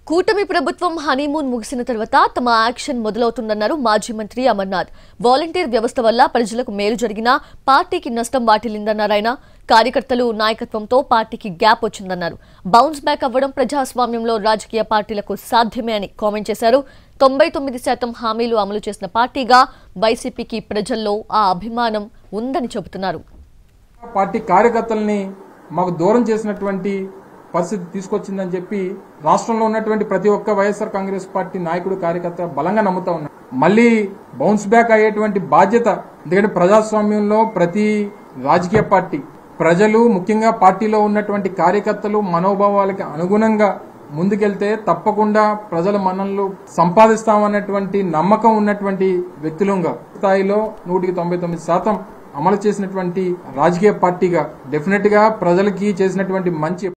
కూటమి ప్రభుత్వం హనీమూన్ ముగిసిన తర్వాత తమ యాక్షన్ మొదలవుతుందన్నారు మాజీ మంత్రి అమర్నాథ్ వాలంటీర్ వ్యవస్థ వల్ల ప్రజలకు మేలు జరిగినా పార్టీకి నష్టం వాటిల్లిందన్నారు ఆయన కార్యకర్తలు నాయకత్వంతో పార్టీకి గ్యాప్ వచ్చిందన్నారు బౌన్స్ బ్యాక్ అవ్వడం ప్రజాస్వామ్యంలో రాజకీయ పార్టీలకు సాధ్యమే అని కామెంట్ చేశారు తొంభై తొమ్మిది శాతం హామీలు అమలు చేసిన పార్టీగా వైసీపీకి ప్రజల్లో ఆ అభిమానం ఉందని చెబుతున్నారు పార్టీ కార్యకర్తల్ని మాకు దూరం చేసినటువంటి పరిస్థితి తీసుకొచ్చిందని చెప్పి రాష్ట్రంలో ఉన్నటువంటి ప్రతి ఒక్క వైఎస్ఆర్ కాంగ్రెస్ పార్టీ నాయకుడు కార్యకర్త బలంగా నమ్ముతా ఉన్నారు మళ్ళీ బౌన్స్ బ్యాక్ అయ్యేటువంటి బాధ్యత ఎందుకంటే ప్రజాస్వామ్యంలో ప్రతి రాజకీయ పార్టీ ప్రజలు ముఖ్యంగా పార్టీలో ఉన్నటువంటి కార్యకర్తలు మనోభావాలకి అనుగుణంగా ముందుకెళ్తే తప్పకుండా ప్రజల మన్ననలు సంపాదిస్తామన్నటువంటి నమ్మకం ఉన్నటువంటి వ్యక్తులుగా స్థాయిలో నూటికి తొంభై తొమ్మిది శాతం అమలు చేసినటువంటి రాజకీయ పార్టీగా డెఫినెట్ గా ప్రజలకి చేసినటువంటి మంచి